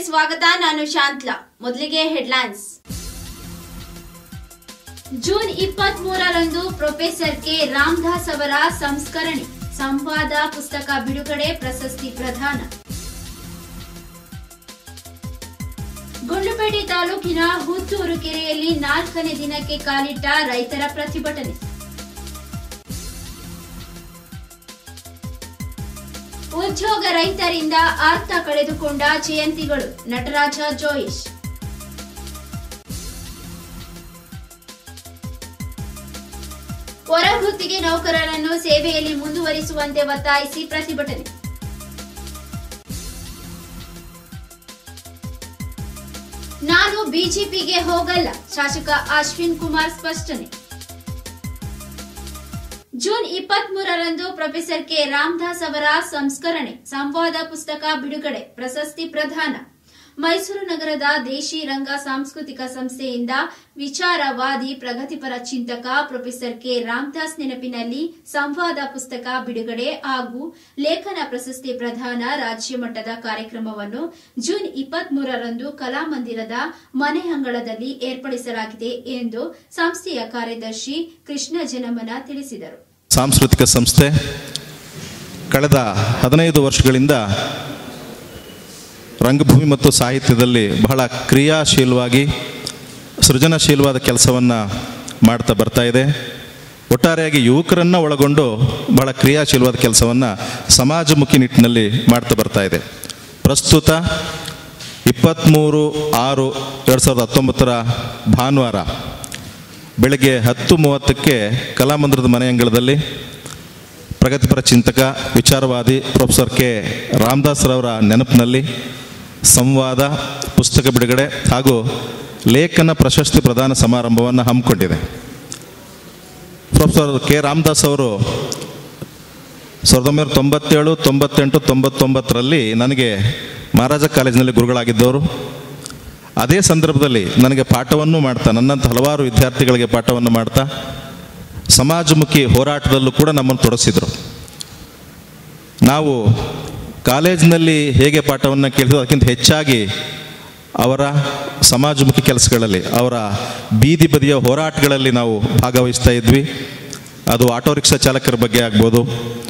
ಸ್ವಾಗತ ನಾನು ಶಾಂತ್ಲಾ ಮೊದಲಿಗೆ ಹೆಡ್ಲೈನ್ಸ್ ಜೂನ್ ಇಪ್ಪತ್ತ್ ಮೂರರಂದು ಪ್ರೊಫೆಸರ್ ಕೆ ರಾಮದಾಸ್ ಅವರ ಸಂಸ್ಕರಣೆ ಸಂವಾದ ಪುಸ್ತಕ ಬಿಡುಗಡೆ ಪ್ರಶಸ್ತಿ ಪ್ರದಾನ ಗುಂಡ್ಲುಪೇಟೆ ತಾಲೂಕಿನ ಹುತ್ತೂರು ಕೆರೆಯಲ್ಲಿ ನಾಲ್ಕನೇ ದಿನಕ್ಕೆ ಕಾಲಿಟ್ಟ ರೈತರ ಪ್ರತಿಭಟನೆ ಉದ್ಯೋಗ ರಹಿತರಿಂದ ಅರ್ಥ ಕಳೆದುಕೊಂಡ ಜಯಂತಿಗಳು ನಟರಾಜ ಜೋಯಿಶ್ ಹೊರಗುತ್ತಿಗೆ ನೌಕರರನ್ನು ಸೇವೆಯಲ್ಲಿ ಮುಂದುವರಿಸುವಂತೆ ಒತ್ತಾಯಿಸಿ ಪ್ರತಿಭಟನೆ ನಾನು ಬಿಜೆಪಿಗೆ ಹೋಗಲ್ಲ ಶಾಸಕ ಅಶ್ವಿನ್ ಕುಮಾರ್ ಸ್ಪಷ್ಟನೆ ಜೂನ್ ಇಪ್ಪತ್ತ್ ಮೂರರಂದು ಪ್ರೊಫೆಸರ್ ಕೆ ರಾಮದಾಸ್ ಅವರ ಸಂಸ್ಕರಣೆ ಸಂವಾದ ಪುಸ್ತಕ ಬಿಡುಗಡೆ ಪ್ರಶಸ್ತಿ ಪ್ರದಾನ ಮೈಸೂರು ನಗರದ ದೇಶಿ ರಂಗ ಸಾಂಸ್ಕೃತಿಕ ಸಂಸ್ಥೆಯಿಂದ ವಿಚಾರವಾದಿ ಪ್ರಗತಿಪರ ಚಿಂತಕ ಪ್ರೊಫೆಸರ್ ಕೆ ರಾಮದಾಸ್ ನೆನಪಿನಲ್ಲಿ ಸಂವಾದ ಪುಸ್ತಕ ಬಿಡುಗಡೆ ಹಾಗೂ ಲೇಖನ ಪ್ರಶಸ್ತಿ ಪ್ರದಾನ ರಾಜ್ಯ ಮಟ್ಟದ ಕಾರ್ಯಕ್ರಮವನ್ನು ಜೂನ್ ಇಪ್ಪತ್ತ್ ಮೂರರಂದು ಕಲಾಮಂದಿರದ ಮನೆ ಅಂಗಳದಲ್ಲಿ ಏರ್ಪಡಿಸಲಾಗಿದೆ ಎಂದು ಸಂಸ್ಥೆಯ ಕಾರ್ಯದರ್ಶಿ ಕೃಷ್ಣ ಜನಮನ ತಿಳಿಸಿದರು ಸಾಂಸ್ಕೃತಿಕ ಸಂಸ್ಥೆ ಕಳೆದ ಹದಿನೈದು ವರ್ಷಗಳಿಂದ ರಂಗಭೂಮಿ ಮತ್ತು ಸಾಹಿತ್ಯದಲ್ಲಿ ಬಹಳ ಕ್ರಿಯಾಶೀಲವಾಗಿ ಸೃಜನಶೀಲವಾದ ಕೆಲಸವನ್ನು ಮಾಡ್ತಾ ಬರ್ತಾ ಇದೆ ಒಟ್ಟಾರೆಯಾಗಿ ಯುವಕರನ್ನು ಒಳಗೊಂಡು ಬಹಳ ಕ್ರಿಯಾಶೀಲವಾದ ಕೆಲಸವನ್ನು ಸಮಾಜಮುಖಿ ನಿಟ್ಟಿನಲ್ಲಿ ಮಾಡ್ತಾ ಬರ್ತಾ ಇದೆ ಪ್ರಸ್ತುತ ಇಪ್ಪತ್ತ್ಮೂರು ಆರು ಎರಡು ಸಾವಿರದ ಹತ್ತೊಂಬತ್ತರ ಭಾನುವಾರ ಬೆಳಗ್ಗೆ ಹತ್ತು ಮೂವತ್ತಕ್ಕೆ ಕಲಾಮಂದಿರದ ಮನೆ ಅಂಗಳದಲ್ಲಿ ಪ್ರಗತಿಪರ ಚಿಂತಕ ವಿಚಾರವಾದಿ ಪ್ರೊಫೆಸರ್ ಕೆ ರಾಮದಾಸ್ರವರ ನೆನಪಿನಲ್ಲಿ ಸಂವಾದ ಪುಸ್ತಕ ಬಿಡುಗಡೆ ಹಾಗೂ ಲೇಖನ ಪ್ರಶಸ್ತಿ ಪ್ರದಾನ ಸಮಾರಂಭವನ್ನು ಹಮ್ಮಿಕೊಂಡಿದೆ ಪ್ರೊಫೆಸರ್ ಕೆ ರಾಮದಾಸ್ ಅವರು ಸಾವಿರದ ಒಂಬೈನೂರ ತೊಂಬತ್ತೇಳು ತೊಂಬತ್ತೆಂಟು ತೊಂಬತ್ತೊಂಬತ್ತರಲ್ಲಿ ನನಗೆ ಮಹಾರಾಜ ಕಾಲೇಜಿನಲ್ಲಿ ಗುರುಗಳಾಗಿದ್ದವರು ಅದೇ ಸಂದರ್ಭದಲ್ಲಿ ನನಗೆ ಪಾಠವನ್ನು ಮಾಡ್ತಾ ನನ್ನಂಥ ಹಲವಾರು ವಿದ್ಯಾರ್ಥಿಗಳಿಗೆ ಪಾಠವನ್ನು ಮಾಡ್ತಾ ಸಮಾಜಮುಖಿ ಹೋರಾಟದಲ್ಲೂ ಕೂಡ ನಮ್ಮನ್ನು ತೊಡಗಿಸಿದರು ನಾವು ಕಾಲೇಜಿನಲ್ಲಿ ಹೇಗೆ ಪಾಠವನ್ನು ಕೇಳಿದ್ರು ಅದಕ್ಕಿಂತ ಹೆಚ್ಚಾಗಿ ಅವರ ಸಮಾಜಮುಖಿ ಕೆಲಸಗಳಲ್ಲಿ ಅವರ ಬೀದಿ ಬದಿಯ ಹೋರಾಟಗಳಲ್ಲಿ ನಾವು ಭಾಗವಹಿಸ್ತಾ ಇದ್ವಿ ಅದು ಆಟೋ ರಿಕ್ಷಾ ಚಾಲಕರ ಬಗ್ಗೆ ಆಗ್ಬೋದು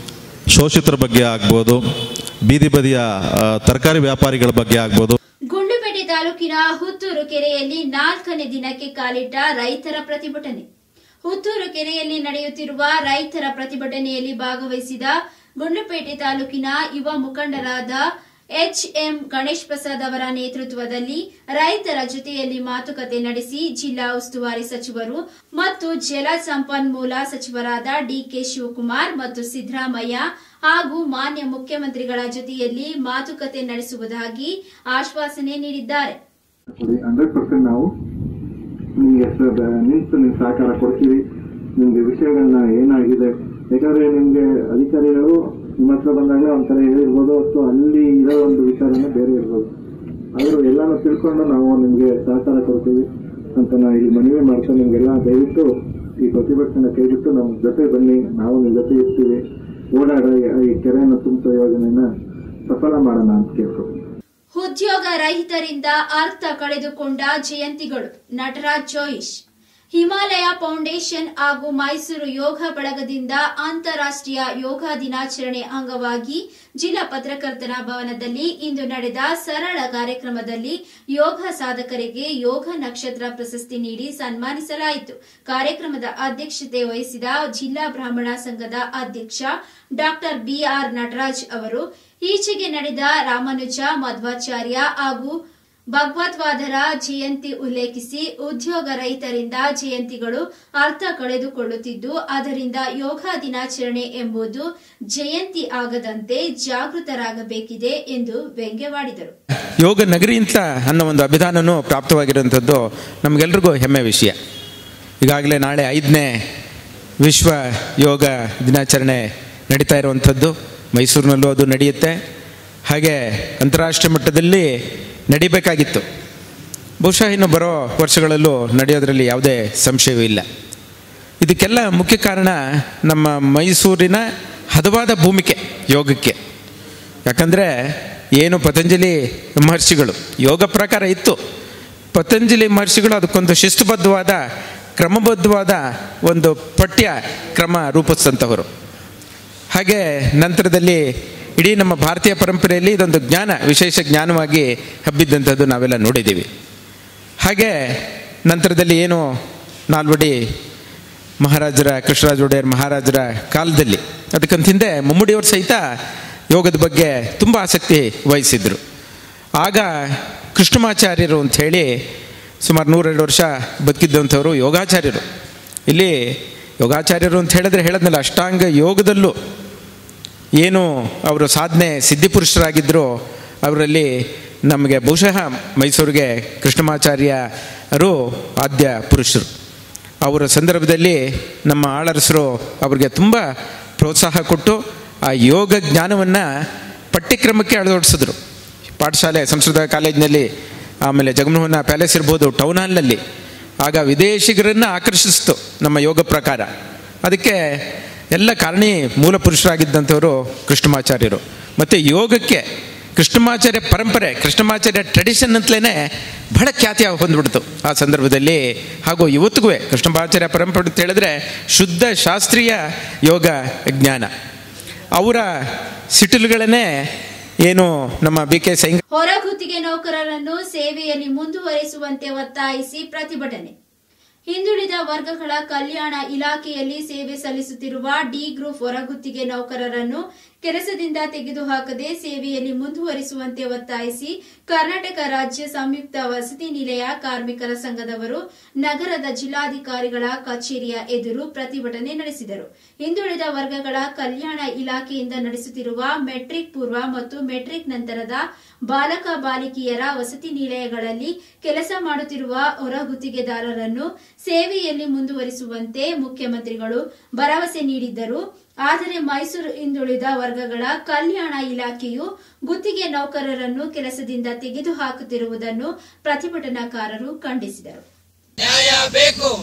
ಶೋಷಿತರ ಬಗ್ಗೆ ಆಗ್ಬೋದು ಬೀದಿ ಬದಿಯ ಆ, ತರಕಾರಿ ವ್ಯಾಪಾರಿಗಳ ಬಗ್ಗೆ ಆಗ್ಬೋದು ಗುಂಡ್ಲುಪೇಟೆ ತಾಲೂಕಿನ ಹುತ್ತೂರು ಕೆರೆಯಲ್ಲಿ ನಾಲ್ಕನೇ ದಿನಕ್ಕೆ ಕಾಲಿಟ್ಟ ರೈತರ ಪ್ರತಿಭಟನೆ ಹುತ್ತೂರು ಕೆರೆಯಲ್ಲಿ ನಡೆಯುತ್ತಿರುವ ರೈತರ ಪ್ರತಿಭಟನೆಯಲ್ಲಿ ಭಾಗವಹಿಸಿದ ಗುಂಡ್ಲುಪೇಟೆ ತಾಲೂಕಿನ ಯುವ ಮುಖಂಡರಾದ ಎಚ್ ಎಂ ಗಣೇಶ್ ಪ್ರಸಾದ್ ಅವರ ನೇತೃತ್ವದಲ್ಲಿ ರೈತರ ಜೊತೆಯಲ್ಲಿ ಮಾತುಕತೆ ನಡೆಸಿ ಜಿಲ್ಲಾ ಉಸ್ತುವಾರಿ ಸಚಿವರು ಮತ್ತು ಜಲ ಸಂಪನ್ಮೂಲ ಸಚಿವರಾದ ಡಿಕೆ ಶಿವಕುಮಾರ್ ಮತ್ತು ಸಿದ್ದರಾಮಯ್ಯ ಹಾಗೂ ಮಾನ್ಯ ಮುಖ್ಯಮಂತ್ರಿಗಳ ಜೊತೆಯಲ್ಲಿ ಮಾತುಕತೆ ನಡೆಸುವುದಾಗಿ ಆಶ್ವಾಸನೆ ನೀಡಿದ್ದಾರೆ ಕೊಡಿ ಹಂಡ್ರೆಡ್ ಪರ್ಸೆಂಟ್ ನಾವು ನಿಮಗೆ ನಿಂತು ನಿಮ್ಗೆ ಸಹಕಾರ ಕೊಡ್ತೀವಿ ನಿಮ್ಗೆ ವಿಷಯಗಳನ್ನ ಏನಾಗಿದೆ ಬೇಕಾದ್ರೆ ನಿಮ್ಗೆ ಅಧಿಕಾರಿಗಳು ನಿಮ್ಮ ಹತ್ರ ಬಂದಾಗಲೇ ಒಂಥರ ಹೇಳಿರ್ಬೋದು ಅಥವಾ ಅಲ್ಲಿ ಇರೋ ಒಂದು ವಿಚಾರನೇ ಬೇರೆ ಇರ್ಬೋದು ಆದರೂ ಎಲ್ಲಾನು ತಿಳ್ಕೊಂಡು ನಾವು ನಿಮ್ಗೆ ಸಹಕಾರ ಕೊಡ್ತೀವಿ ಅಂತ ನಾ ಇಲ್ಲಿ ಮನವಿ ಮಾಡ್ತಾ ನಿಮ್ಗೆಲ್ಲ ದಯವಿಟ್ಟು ಈ ಪ್ರತಿಭಟನೆ ಕೈಬಿಟ್ಟು ನಮ್ಮ ಜೊತೆ ಬನ್ನಿ ನಾವು ನಿಮ್ಮ ಜೊತೆ ಇರ್ತೀವಿ ಓಡಾಡ ಈ ಕೆರೆಯನ್ನು ತುಂಬಿಸೋ ಯೋಜನೆಯನ್ನ ಸಫಲ ಮಾಡೋಣ ಅಂತ ಕೇಳ್ಕೊತೀನಿ ಉದ್ಯೋಗ ರಹಿತರಿಂದ ಅರ್ಥ ಕಳೆದುಕೊಂಡ ಜಯಂತಿಗಳು ನಟರಾಜ್ ಜೋಯಿಶ್ ಹಿಮಾಲಯ ಫೌಂಡೇಶನ್ ಹಾಗೂ ಮೈಸೂರು ಯೋಗ ಬಳಗದಿಂದ ಅಂತಾರಾಷ್ಟ್ರೀಯ ಯೋಗ ದಿನಾಚರಣೆ ಅಂಗವಾಗಿ ಜಿಲ್ಲಾ ಪತ್ರಕರ್ತರ ಭವನದಲ್ಲಿ ಇಂದು ನಡೆದ ಸರಳ ಕಾರ್ಯಕ್ರಮದಲ್ಲಿ ಯೋಗ ಸಾಧಕರಿಗೆ ಯೋಗ ನಕ್ಷತ್ರ ಪ್ರಶಸ್ತಿ ನೀಡಿ ಸನ್ಮಾನಿಸಲಾಯಿತು ಕಾರ್ಯಕ್ರಮದ ಅಧ್ಯಕ್ಷತೆ ವಹಿಸಿದ ಜಿಲ್ಲಾ ಬ್ರಾಹ್ಮಣ ಸಂಘದ ಅಧ್ಯಕ್ಷ ಡಾಕ್ಟರ್ ಬಿಆರ್ ನಟರಾಜ್ ಅವರು ಈಚೆಗೆ ನಡೆದ ರಾಮಾನುಜ ಮಧ್ವಾಚಾರ್ಯ ಹಾಗೂ ಭಗವತ್ವಾದರ ಜಯಂತಿ ಉಲ್ಲೇಖಿಸಿ ಉದ್ಯೋಗ ರಹಿತರಿಂದ ಜಯಂತಿಗಳು ಅರ್ಥ ಕಳೆದುಕೊಳ್ಳುತ್ತಿದ್ದು ಅದರಿಂದ ಯೋಗ ದಿನಾಚರಣೆ ಎಂಬುದು ಜಯಂತಿ ಆಗದಂತೆ ಜಾಗೃತರಾಗಬೇಕಿದೆ ಎಂದು ವ್ಯಂಗ್ಯವಾಡಿದರು ಯೋಗ ನಗರಿ ಅಂತ ಅನ್ನೋ ಒಂದು ಅಭಿಧಾನನೂ ಪ್ರಾಪ್ತವಾಗಿರುವಂಥದ್ದು ನಮಗೆಲ್ರಿಗೂ ಹೆಮ್ಮೆ ವಿಷಯ ಈಗಾಗಲೇ ನಾಳೆ ಐದನೇ ವಿಶ್ವ ಯೋಗ ದಿನಾಚರಣೆ ನಡೀತಾ ಇರುವಂಥದ್ದು ಮೈಸೂರಿನಲ್ಲೂ ಅದು ನಡೆಯುತ್ತೆ ಹಾಗೆ ಅಂತಾರಾಷ್ಟ್ರೀಯ ಮಟ್ಟದಲ್ಲಿ ನಡಿಬೇಕಾಗಿತ್ತು ಬಹುಶಃ ಇನ್ನು ಬರೋ ವರ್ಷಗಳಲ್ಲೂ ನಡೆಯೋದರಲ್ಲಿ ಯಾವುದೇ ಸಂಶಯವೂ ಇಲ್ಲ ಇದಕ್ಕೆಲ್ಲ ಮುಖ್ಯ ಕಾರಣ ನಮ್ಮ ಮೈಸೂರಿನ ಹದವಾದ ಭೂಮಿಕೆ ಯೋಗಕ್ಕೆ ಯಾಕಂದರೆ ಏನು ಪತಂಜಲಿ ಮಹರ್ಷಿಗಳು ಯೋಗ ಪ್ರಕಾರ ಇತ್ತು ಪತಂಜಲಿ ಮಹರ್ಷಿಗಳು ಅದಕ್ಕೊಂದು ಶಿಸ್ತುಬದ್ಧವಾದ ಕ್ರಮಬದ್ಧವಾದ ಒಂದು ಪಠ್ಯ ಕ್ರಮ ರೂಪಿಸಿದಂಥವರು ಹಾಗೆ ನಂತರದಲ್ಲಿ ಇಡೀ ನಮ್ಮ ಭಾರತೀಯ ಪರಂಪರೆಯಲ್ಲಿ ಇದೊಂದು ಜ್ಞಾನ ವಿಶೇಷ ಜ್ಞಾನವಾಗಿ ಹಬ್ಬಿದ್ದಂಥದ್ದು ನಾವೆಲ್ಲ ನೋಡಿದ್ದೀವಿ ಹಾಗೆ ನಂತರದಲ್ಲಿ ಏನು ನಾಲ್ವಡಿ ಮಹಾರಾಜರ ಕೃಷ್ಣರಾಜ ಒಡೆಯರ್ ಮಹಾರಾಜರ ಕಾಲದಲ್ಲಿ ಅದಕ್ಕಂತ ಹಿಂದೆ ಮುಮ್ಮಡಿಯವರು ಸಹಿತ ಯೋಗದ ಬಗ್ಗೆ ತುಂಬ ಆಸಕ್ತಿ ವಹಿಸಿದ್ರು ಆಗ ಕೃಷ್ಣಮಾಚಾರ್ಯರು ಅಂಥೇಳಿ ಸುಮಾರು ನೂರೆರಡು ವರ್ಷ ಬದುಕಿದ್ದಂಥವರು ಯೋಗಾಚಾರ್ಯರು ಇಲ್ಲಿ ಯೋಗಾಚಾರ್ಯರು ಅಂತ ಹೇಳಿದ್ರೆ ಹೇಳದ್ನಲ್ಲ ಅಷ್ಟಾಂಗ ಯೋಗದಲ್ಲೂ ಏನು ಅವರು ಸಾಧನೆ ಸಿದ್ಧಿಪುರುಷರಾಗಿದ್ದರು ಅವರಲ್ಲಿ ನಮಗೆ ಬಹುಶಃ ಮೈಸೂರಿಗೆ ಕೃಷ್ಣಮಾಚಾರ್ಯರು ಆದ್ಯ ಪುರುಷರು ಅವರ ಸಂದರ್ಭದಲ್ಲಿ ನಮ್ಮ ಆಳರಸರು ಅವರಿಗೆ ತುಂಬ ಪ್ರೋತ್ಸಾಹ ಕೊಟ್ಟು ಆ ಯೋಗ ಜ್ಞಾನವನ್ನು ಪಠ್ಯಕ್ರಮಕ್ಕೆ ಅಳವಡಿಸಿದ್ರು ಪಾಠಶಾಲೆ ಸಂಸ್ಕೃತ ಕಾಲೇಜಿನಲ್ಲಿ ಆಮೇಲೆ ಜಗನ್ಮೋಹನ ಪ್ಯಾಲೇಸ್ ಇರ್ಬೋದು ಟೌನ್ ಹಾಲ್ನಲ್ಲಿ ಆಗ ವಿದೇಶಿಗರನ್ನು ಆಕರ್ಷಿಸ್ತು ನಮ್ಮ ಯೋಗ ಪ್ರಕಾರ ಅದಕ್ಕೆ ಎಲ್ಲ ಕಾರಣಿ ಮೂಲ ಪುರುಷರಾಗಿದ್ದಂಥವರು ಕೃಷ್ಣಮಾಚಾರ್ಯರು ಮತ್ತು ಯೋಗಕ್ಕೆ ಕೃಷ್ಣಮಾಚಾರ್ಯ ಪರಂಪರೆ ಕೃಷ್ಣಮಾಚಾರ್ಯ ಟ್ರೆಡಿಷನ್ ಅಂತಲೇ ಬಹಳ ಖ್ಯಾತಿ ಹೊಂದ್ಬಿಡ್ತು ಆ ಸಂದರ್ಭದಲ್ಲಿ ಹಾಗೂ ಇವತ್ತಿಗೂ ಕೃಷ್ಣಮಾಚಾರ್ಯ ಪರಂಪರೆ ಅಂತ ಹೇಳಿದ್ರೆ ಶುದ್ಧ ಶಾಸ್ತ್ರೀಯ ಯೋಗ ಜ್ಞಾನ ಅವರ ಸಿಟಿಲ್ಗಳನ್ನೇ ಏನು ನಮ್ಮ ಬಿ ಕೆ ಸೈಂಗ ಹೊರಗುತ್ತಿಗೆ ನೌಕರರನ್ನು ಸೇವೆಯಲ್ಲಿ ಮುಂದುವರಿಸುವಂತೆ ಒತ್ತಾಯಿಸಿ ಪ್ರತಿಭಟನೆ ಹಿಂದುಳಿದ ವರ್ಗಗಳ ಕಲ್ಯಾಣ ಇಲಾಖೆಯಲ್ಲಿ ಸೇವೆ ಸಲ್ಲಿಸುತ್ತಿರುವ ಡಿ ಗ್ರೂಪ್ ಹೊರಗುತ್ತಿಗೆ ನೌಕರರನ್ನು ಕೆಲಸದಿಂದ ತೆಗೆದುಹಾಕದೆ ಸೇವೆಯಲ್ಲಿ ಮುಂದುವರಿಸುವಂತೆ ಒತ್ತಾಯಿಸಿ ಕರ್ನಾಟಕ ರಾಜ್ಯ ಸಂಯುಕ್ತ ವಸತಿ ನಿಲಯ ಕಾರ್ಮಿಕರ ಸಂಘದವರು ನಗರದ ಜಿಲ್ಲಾಧಿಕಾರಿಗಳ ಕಚೇರಿಯ ಎದುರು ಪ್ರತಿಭಟನೆ ನಡೆಸಿದರು ಹಿಂದುಳಿದ ವರ್ಗಗಳ ಕಲ್ಯಾಣ ಇಲಾಖೆಯಿಂದ ನಡೆಸುತ್ತಿರುವ ಮೆಟ್ರಿಕ್ ಪೂರ್ವ ಮತ್ತು ಮೆಟ್ರಿಕ್ ನಂತರದ ಬಾಲಕ ಬಾಲಿಕೆಯರ ವಸತಿ ನಿಲಯಗಳಲ್ಲಿ ಕೆಲಸ ಮಾಡುತ್ತಿರುವ ಹೊರಗುತ್ತಿಗೆದಾರರನ್ನು ಸೇವೆಯಲ್ಲಿ ಮುಂದುವರಿಸುವಂತೆ ಮುಖ್ಯಮಂತ್ರಿಗಳು ಭರವಸೆ ನೀಡಿದ್ದರು ಆದರೆ ಮೈಸೂರು ಹಿಂದುಳಿದ ವರ್ಗಗಳ ಕಲ್ಯಾಣ ಇಲಾಖೆಯು ಗುತ್ತಿಗೆ ನೌಕರರನ್ನು ಕೆಲಸದಿಂದ ತೆಗೆದುಹಾಕುತ್ತಿರುವುದನ್ನು ಪ್ರತಿಭಟನಾಕಾರರು ಖಂಡಿಸಿದರು ನ್ಯಾಯ ಬೇಕು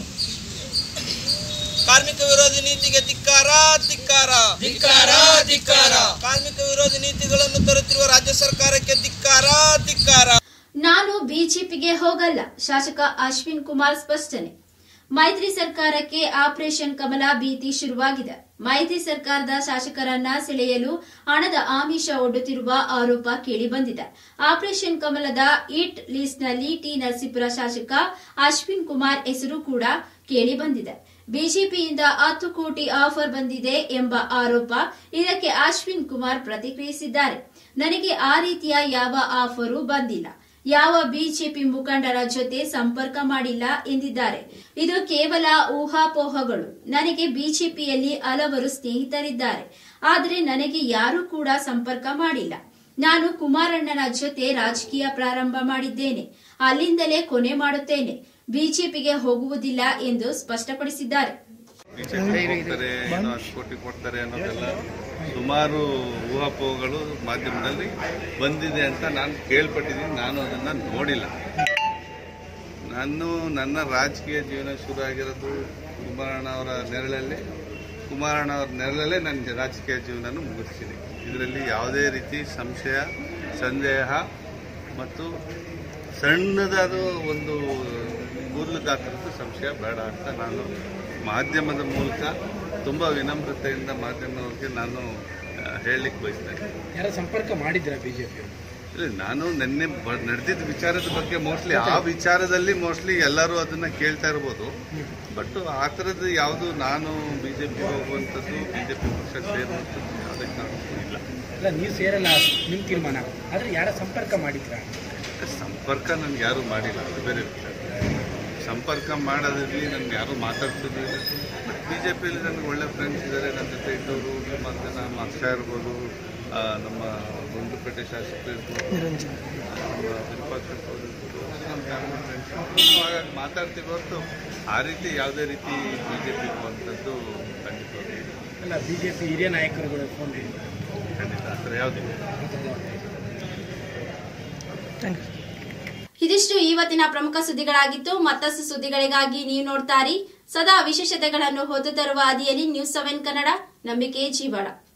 ಕಾರ್ಮಿಕ ವಿರೋಧಿ ನೀತಿಗೆ ಧಿಕ್ಕಾರ ಧಿಕ್ಕಾರ ಧಿಕ್ಕಾರ ಧಿಕ್ಕಾರ ಕಾರ್ಮಿಕ ವಿರೋಧಿ ನೀತಿಗಳನ್ನು ತರುತ್ತಿರುವ ರಾಜ್ಯ ಸರ್ಕಾರಕ್ಕೆ ಧಿಕ್ಕಾರ ಧಿಕ್ಕಾರ ನಾನು ಬಿಜೆಪಿಗೆ ಹೋಗಲ್ಲ ಶಾಸಕ ಅಶ್ವಿನ್ ಕುಮಾರ್ ಸ್ಪಷ್ಟನೆ ಮೈತ್ರಿ ಸರ್ಕಾರಕ್ಕೆ ಆಪರೇಷನ್ ಕಮಲ ಭೀತಿ ಶುರುವಾಗಿದೆ ಮೈತ್ರಿ ಸರ್ಕಾರದ ಶಾಸಕರನ್ನ ಸೆಳೆಯಲು ಹಣದ ಆಮಿಷ ಒಡ್ಡುತ್ತಿರುವ ಆರೋಪ ಕೇಳಿಬಂದಿದೆ ಆಪರೇಷನ್ ಕಮಲದ ಇಟ್ ಲಿಸ್ಟ್ನಲ್ಲಿ ಟಿ ನರಸೀಪುರ ಶಾಸಕ ಅಶ್ವಿನ್ ಕುಮಾರ್ ಹೆಸರು ಕೂಡ ಕೇಳಿಬಂದಿದೆ ಬಿಜೆಪಿಯಿಂದ ಹತ್ತು ಕೋಟಿ ಆಫರ್ ಬಂದಿದೆ ಎಂಬ ಆರೋಪ ಇದಕ್ಕೆ ಅಶ್ವಿನ್ ಕುಮಾರ್ ಪ್ರತಿಕ್ರಿಯಿಸಿದ್ದಾರೆ ನನಗೆ ಆ ರೀತಿಯ ಯಾವ ಆಫರು ಬಂದಿಲ್ಲ ಯಾವ ಬಿಜೆಪಿ ಮುಖಂಡರ ಜೊತೆ ಸಂಪರ್ಕ ಮಾಡಿಲ್ಲ ಎಂದಿದ್ದಾರೆ ಇದು ಕೇವಲ ಊಹಾಪೋಹಗಳು ನನಗೆ ಬಿಜೆಪಿಯಲ್ಲಿ ಹಲವರು ಸ್ನೇಹಿತರಿದ್ದಾರೆ ಆದರೆ ನನಗೆ ಯಾರೂ ಕೂಡ ಸಂಪರ್ಕ ಮಾಡಿಲ್ಲ ನಾನು ಕುಮಾರಣ್ಣನ ಜೊತೆ ರಾಜಕೀಯ ಪ್ರಾರಂಭ ಮಾಡಿದ್ದೇನೆ ಅಲ್ಲಿಂದಲೇ ಕೊನೆ ಮಾಡುತ್ತೇನೆ ಬಿಜೆಪಿಗೆ ಹೋಗುವುದಿಲ್ಲ ಎಂದು ಸ್ಪಷ್ಟಪಡಿಸಿದ್ದಾರೆ ಬಿಜೆಪಿ ಹೋಗ್ತಾರೆ ಏನೋ ಹತ್ತು ಕೋಟಿ ಕೊಡ್ತಾರೆ ಅನ್ನೋದೆಲ್ಲ ಸುಮಾರು ಊಹಾಪೋಹಗಳು ಮಾಧ್ಯಮದಲ್ಲಿ ಬಂದಿದೆ ಅಂತ ನಾನು ಕೇಳ್ಪಟ್ಟಿದ್ದೀನಿ ನಾನು ಅದನ್ನು ನೋಡಿಲ್ಲ ನಾನು ನನ್ನ ರಾಜಕೀಯ ಜೀವನ ಶುರು ಆಗಿರೋದು ಕುಮಾರಣ್ಣ ಅವರ ನೆರಳಲ್ಲಿ ಕುಮಾರಣ್ಣ ಅವರ ನೆರಳಲ್ಲೇ ನನ್ನ ರಾಜಕೀಯ ಜೀವನ ಮುಗಿಸ್ತೀನಿ ಇದರಲ್ಲಿ ಯಾವುದೇ ರೀತಿ ಸಂಶಯ ಸಂದೇಹ ಮತ್ತು ಸಣ್ಣದಾದ ಒಂದು ಕೂದಲು ಗಾತ್ರದ ಸಂಶಯ ಬೇಡ ಅಂತ ನಾನು ಮಾಧ್ಯಮದ ಮೂಲಕ ತುಂಬ ವಿನಮ್ರತೆಯಿಂದ ಮಾಧ್ಯಮಕ್ಕೆ ನಾನು ಹೇಳಲಿಕ್ಕೆ ಬಯಸ್ತೇನೆ ಯಾರ ಸಂಪರ್ಕ ಮಾಡಿದ್ರ ಬಿಜೆಪಿ ಇಲ್ಲ ನಾನು ನಿನ್ನೆ ಬ- ನಡೆದಿದ್ದ ವಿಚಾರದ ಬಗ್ಗೆ ಮೋಸ್ಟ್ಲಿ ಆ ವಿಚಾರದಲ್ಲಿ ಮೋಸ್ಟ್ಲಿ ಎಲ್ಲರೂ ಅದನ್ನ ಕೇಳ್ತಾ ಇರ್ಬೋದು ಬಟ್ ಆ ಥರದ್ದು ಯಾವುದು ನಾನು ಬಿ ಜೆ ಪಿ ಹೋಗುವಂಥದ್ದು ಬಿ ಜೆ ಪಿ ಪಕ್ಷ ಸೇರುವಂಥದ್ದು ಯಾವುದೇ ಕಾರಣಕ್ಕೂ ಇಲ್ಲ ಅಲ್ಲ ನೀವು ಸೇರಲ್ಲ ನಿಮ್ಮ ತೀರ್ಮಾನ ಆದ್ರೆ ಯಾರ ಸಂಪರ್ಕ ಮಾಡಿದ್ರ ಸಂಪರ್ಕ ನನ್ಗೆ ಯಾರೂ ಮಾಡಿಲ್ಲ ಅದು ಬೇರೆ ವಿಚಾರ ಸಂಪರ್ಕ ಮಾಡೋದಿರಲಿ ನನ್ಗೆ ಯಾರೂ ಮಾತಾಡ್ತಿರ್ಲಿಲ್ಲ ಬಟ್ ಬಿ ಜೆ ಪಿಯಲ್ಲಿ ನನಗೆ ಒಳ್ಳೆ ಫ್ರೆಂಡ್ಸ್ ಇದ್ದಾರೆ ನನ್ನ ಜೊತೆ ಇದ್ದವರು ಸುಮಾರು ಜನ ನಮ್ಮ ಅಕ್ಷ ಇರ್ಬೋದು ಆ, ನಮ್ಮ ಗುಂಡ್ಲುಪೇಟೆ ಶಾಸಕರು ಇರ್ಬೋದು ನಮ್ಮ ವಿರೂಪಾಕ್ಷಪ್ಪ ಅವ್ರು ಇರ್ಬೋದು ನಮ್ಮ ಫ್ಯಾಮಿಲಿ ಫ್ರೆಂಡ್ಸ್ ಹಾಗಾಗಿ ಮಾತಾಡ್ತೀವಿ ಹೊರತು ಆ ರೀತಿ ಯಾವುದೇ ರೀತಿ ಬಿ ಜೆ ಪಿ ಇರುವಂಥದ್ದು ಖಂಡಿತವಾಗ್ಲೂ ಇಲ್ಲ. ಅಲ್ಲ ಬಿಜೆಪಿ ಹಿರಿಯ ನಾಯಕರುಗಳು ಫೋನ್ ಖಂಡಿತ ಆ ಥರ ಯಾವುದಿಲ್ಲ ಇದಿಷ್ಟು ಇವತ್ತಿನ ಪ್ರಮುಖ ಸುದ್ದಿಗಳಾಗಿತ್ತು ಮತ್ತಷ್ಟು ಸುದ್ದಿಗಳಿಗಾಗಿ ನೀವು ನೋಡ್ತಾರಿ ಸದಾ ವಿಶೇಷತೆಗಳನ್ನು ಹೊತ್ತು ತರುವ ಹಾದಿಯಲ್ಲಿ ನ್ಯೂಸ್ ಸೆವೆನ್ ಕನ್ನಡ ನಂಬಿಕೆ ಜೀವಾಳ